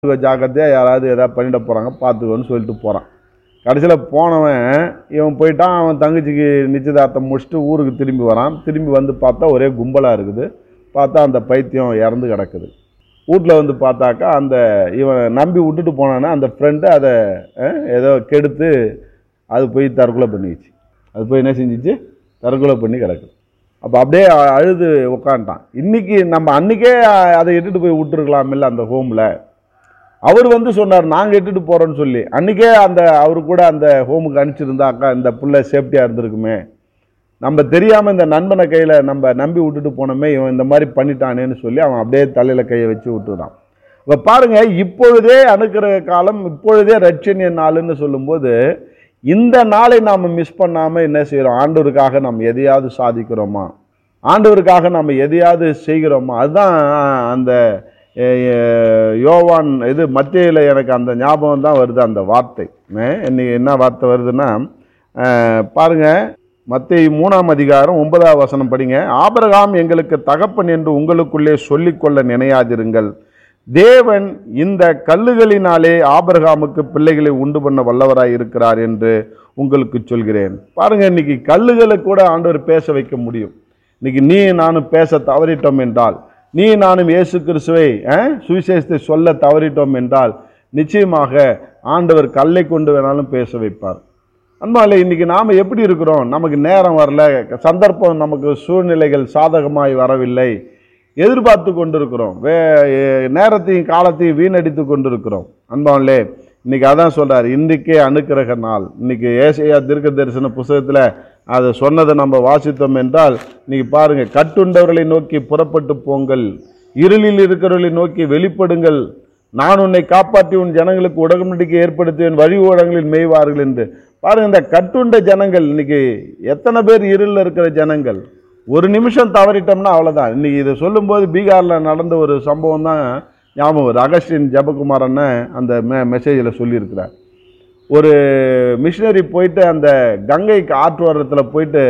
ஜாக்கிரதையாக யாராவது எதாவது பண்ணிட போகிறாங்க பார்த்துக்கோன்னு சொல்லிட்டு போகிறான் கடைசியில் போனவன் இவன் போயிட்டான் அவன் தங்கச்சிக்கு நிச்சயதார்த்தம் முடிச்சுட்டு ஊருக்கு திரும்பி வரான் திரும்பி வந்து பார்த்தா ஒரே கும்பலாக இருக்குது பார்த்தா அந்த பைத்தியம் இறந்து கிடக்குது வீட்டில் வந்து பார்த்தாக்கா அந்த இவன் நம்பி விட்டுட்டு போனானே அந்த ஃப்ரெண்டு அதை அஹ், ஏதோ கெடுத்து அது போய் தற்கொலை பண்ணிடுச்சு அது போய் என்ன செஞ்சிச்சு தற்கொலை பண்ணி கிடக்குது அப்போ அப்படியே அ- அழுது உக்காந்துட்டான் இன்னைக்கு நம்ம அன்னைக்கே அ- அதை இட்டுட்டு போய் விட்டுருக்கலாமில்ல அந்த ஹோமில் அவர் வந்து சொன்னார் நாங்கள் இட்டுட்டு போகிறோன்னு சொல்லி அன்றைக்கே அந்த அவர் கூட அந்த ஹோமுக்கு அனுப்பிச்சிருந்தாக்கா இந்த பிள்ளை சேஃப்டியாக இருந்திருக்குமே நம்ம தெரியாமல் இந்த நண்பனை கையில் நம்ம நம்பி விட்டுட்டு போனோமே இவன் இந்த மாதிரி பண்ணிட்டானேன்னு சொல்லி அவன் அப்படியே தலையில் கையை வச்சு விட்டுறான் இப்போ பாருங்க இப்பொழுதே அணுக்கிற காலம் இப்பொழுதே ரட்சணிய நாளுன்னு சொல்லும்போது இந்த நாளை நாம் மிஸ் பண்ணாமல் என்ன செய்கிறோம் ஆண்டவருக்காக நாம் எதையாவது சாதிக்கிறோமா ஆண்டவருக்காக நம்ம எதையாவது செய்கிறோமா அதுதான் அந்த எ- எ- யோவான் இது மத்தியில் எனக்கு அந்த ஞாபகம் தான் வருது அந்த வார்த்தை அஹ் இன்னைக்கு என்ன வார்த்தை வருதுன்னா அஹ் பாருங்க மத்திய மூணாம் அதிகாரம் ஒன்பதாம் வசனம் படிங்க ஆபிரகாம் எங்களுக்கு தகப்பன் என்று உங்களுக்குள்ளே சொல்லிக்கொள்ள நினையாதிருங்கள் தேவன் இந்த கல்லுகளினாலே ஆபிரகாமுக்கு பிள்ளைகளை உண்டு பண்ண வல்லவராய் இருக்கிறார் என்று உங்களுக்கு சொல்கிறேன் பாருங்க இன்னைக்கு கல்லுகளை கூட ஆண்டவர் பேச வைக்க முடியும் இன்னைக்கு நீ நானும் பேச தவறிட்டோம் என்றால் நீ நானும் இயேசு கிறிஸ்துவை அஹ், சுவிசேஷத்தை சொல்ல தவறிட்டோம் என்றால் நிச்சயமாக ஆண்டவர் கல்லை கொண்டு வேணாலும் பேச வைப்பார் அன்பாலே இன்னைக்கு நாம் எப்படி இருக்கிறோம் நமக்கு நேரம் வரல சந்தர்ப்பம் நமக்கு சூழ்நிலைகள் சாதகமாய் வரவில்லை எதிர்பார்த்து கொண்டிருக்கிறோம் வே எ- நேரத்தையும் காலத்தையும் வீணடித்து கொண்டிருக்கிறோம் அன்பாலே இன்னைக்கு அதான் சொல்றாரு இன்றைக்கே அனுக்கிரக நாள் இன்னைக்கு ஏசையா தீர்க்க தரிசன புஸ்தகத்தில் அதை சொன்னதை நம்ம வாசித்தோம் என்றால் இன்னைக்கு பாருங்க கட்டுண்டவர்களை நோக்கி புறப்பட்டு போங்கள் இருளில் இருக்கிறவர்களை நோக்கி வெளிப்படுங்கள் நான் உன்னை காப்பாற்றி உன் ஜனங்களுக்கு உடன்படிக்கை ஏற்படுத்துவேன் வழி ஓடங்களில் மேய்வார்கள் என்று பாருங்க இந்த கட்டுண்ட ஜனங்கள் இன்னைக்கு எத்தனை பேர் இருளில் இருக்கிற ஜனங்கள் ஒரு நிமிஷம் தவறிட்டோம்னா அவ்வளோதான் இன்னைக்கு இதை சொல்லும்போது பீகாரில் நடந்த ஒரு சம்பவம் தான் ஞாபகம் வருது அகஸ்டின் ஜெபகுமார் அண்ணன் அந்த மெ மெசேஜில் சொல்லியிருக்கிறார் ஒரு மிஷினரி போயிட்டு அந்த கங்கைக்கு ஆற்றோரத்தில் போயிட்டு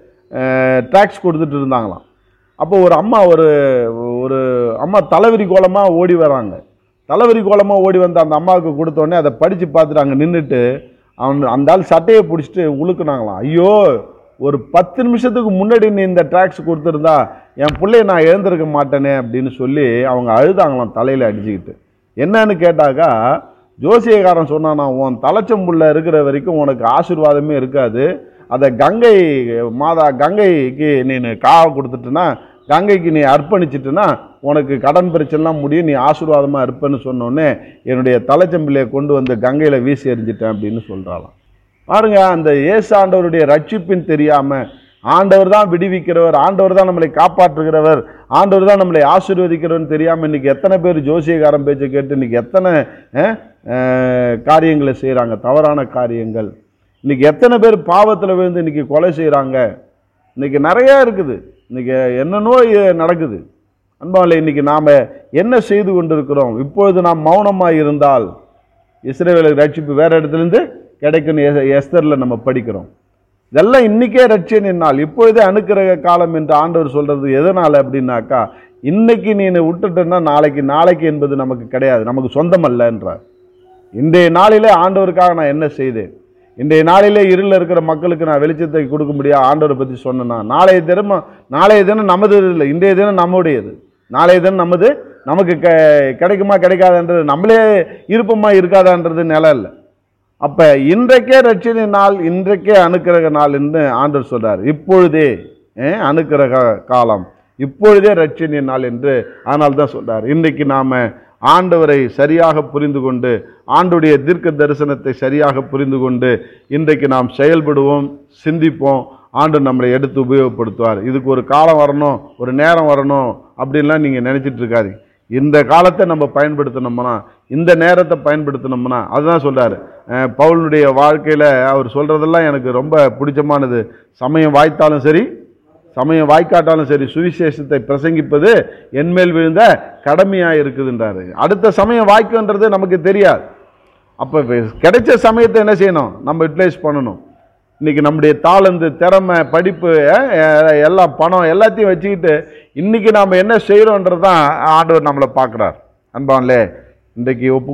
டாக்ஸ் கொடுத்துட்டு இருந்தாங்களாம் அப்போ ஒரு அம்மா ஒரு ஒரு அம்மா தலைவிரி கோலமாக ஓடி வராங்க தலைவிரி கோலமாக ஓடி வந்து அந்த அம்மாவுக்கு கொடுத்தோடனே அதை படித்து பார்த்துட்டு அங்கே நின்றுட்டு அவன் அந்த ஆள் சட்டையை பிடிச்சிட்டு உழுக்குனாங்களாம் ஐயோ ஒரு பத்து நிமிஷத்துக்கு முன்னாடி நீ இந்த டாக்ஸ் கொடுத்துருந்தா என் பிள்ளைய நான் எழுந்திருக்க மாட்டேனே அப்படின்னு சொல்லி அவங்க அழுதாங்களாம் தலையில் அடிச்சுக்கிட்டு என்னன்னு கேட்டாக்கா ஜோசியக்காரன் சொன்னானா உன் தலைச்சம்புள்ள இருக்கிற வரைக்கும் உனக்கு ஆசீர்வாதமே இருக்காது அதை கங்கை மாதா கங்கைக்கு நீ காவை கொடுத்துட்டுனா கங்கைக்கு நீ அர்ப்பணிச்சிட்டுனா உனக்கு கடன் பிரச்சனைலாம் முடியும் நீ ஆசீர்வாதமாக இருப்பேன்னு சொன்னோடனே என்னுடைய தலைச்சம்பிள்ளையை கொண்டு வந்து கங்கையில் வீசி எறிஞ்சிட்டேன் அப்படின்னு சொல்கிறாளாம் பாருங்க அந்த இயேசு ஆண்டவருடைய ரட்சிப்பின் தெரியாம ஆண்டவர் தான் விடுவிக்கிறவர் ஆண்டவர் தான் நம்மளை காப்பாற்றுகிறவர் ஆண்டவர் தான் நம்மளை ஆசீர்வதிக்கிறவர்னு தெரியாம இன்னைக்கு எத்தனை பேர் ஜோசியக்காரன் பேச்சை கேட்டு இன்னைக்கு எத்தனை அஹ், அஹ், காரியங்களை செய்கிறாங்க தவறான காரியங்கள் இன்னைக்கு எத்தனை பேர் பாவத்தில் விழுந்து இன்னைக்கு கொலை செய்கிறாங்க இன்னைக்கு நிறையா இருக்குது இன்னைக்கு என்னென்னோ இ- நடக்குது அன்பாவில் இன்னைக்கு நாம் என்ன செய்து கொண்டிருக்கிறோம் இப்பொழுது நாம் மௌனமாக இருந்தால் இஸ்ரேவேலுக்கு ரட்சிப்பு வேற இடத்துலேருந்து கிடைக்குன்னு எஸ்- எஸ்தரில் நம்ம படிக்கிறோம் இதெல்லாம் இன்னைக்கே ரட்சணின் நாள் இப்பொழுதே அணுக்கிற காலம் என்று ஆண்டவர் சொல்றது எதனால் அப்படின்னாக்கா இன்னைக்கு நீ விட்டுட்டேன்னா நாளைக்கு நாளைக்கு என்பது நமக்கு கிடையாது நமக்கு சொந்தம் அல்ல என்றார் இன்றைய நாளிலே ஆண்டவருக்காக நான் என்ன செய்தேன் இன்றைய நாளிலே இருளில் இருக்கிற மக்களுக்கு நான் வெளிச்சத்தை கொடுக்க முடியாது ஆண்டவரை பற்றி சொன்னேன்னா நாளைய தினம் நாளைய தினம் நமது இல்லை இன்றைய தினம் நம்முடையது நாளைய தினம் நமது நமக்கு க கிடைக்குமா கிடைக்காதுன்றது நம்மளே இருப்போமா இருக்காதான்றது நிலம் இல்லை அப்போ இன்றைக்கே ரட்சணை நாள் இன்றைக்கே அனுக்கிரக நாள் என்று ஆண்டவர் சொல்றார் இப்பொழுதே அஹ், அனுக்கிரக காலம் இப்பொழுதே ரட்சணை நாள் என்று ஆனால் தான் சொல்றார் இன்றைக்கு நாம் ஆண்டவரை சரியாக புரிந்து கொண்டு ஆண்டுடைய தீர்க்க தரிசனத்தை சரியாக புரிந்து கொண்டு இன்றைக்கு நாம் செயல்படுவோம் சிந்திப்போம் ஆண்டு நம்மளை எடுத்து உபயோகப்படுத்துவார் இதுக்கு ஒரு காலம் வரணும் ஒரு நேரம் வரணும் அப்படின்லாம் நீங்கள் நினச்சிட்டு இருக்காதீங்க இந்த காலத்தை நம்ம பயன்படுத்தினோம்னா இந்த நேரத்தை பயன்படுத்தினோம்னா அதுதான் சொல்றாரு அஹ் பவுலுடைய வாழ்க்கையில் அவர் சொல்கிறதெல்லாம் எனக்கு ரொம்ப பிடிச்சமானது சமயம் வாய்த்தாலும் சரி சமயம் வாய்க்காட்டாலும் சரி சுவிசேஷத்தை பிரசங்கிப்பது என்மேல் விழுந்த கடமையாக இருக்குதுன்றாரு அடுத்த சமயம் வாய்க்குன்றது நமக்கு தெரியாது அப்போ கிடைச்ச சமயத்தை என்ன செய்யணும் நம்ம யூட்டிலைஸ் பண்ணணும் இன்னைக்கு நம்முடைய தாளந்து திறமை படிப்பு அஹ், அஹ், எல்லாம் பணம் எல்லாத்தையும் வச்சுக்கிட்டு இன்னைக்கு நாம் என்ன செய்கிறோன்றது தான் ஆண்டவர் நம்மளை பார்க்குறார் அன்பான்லே இன்றைக்கு ஒப்பு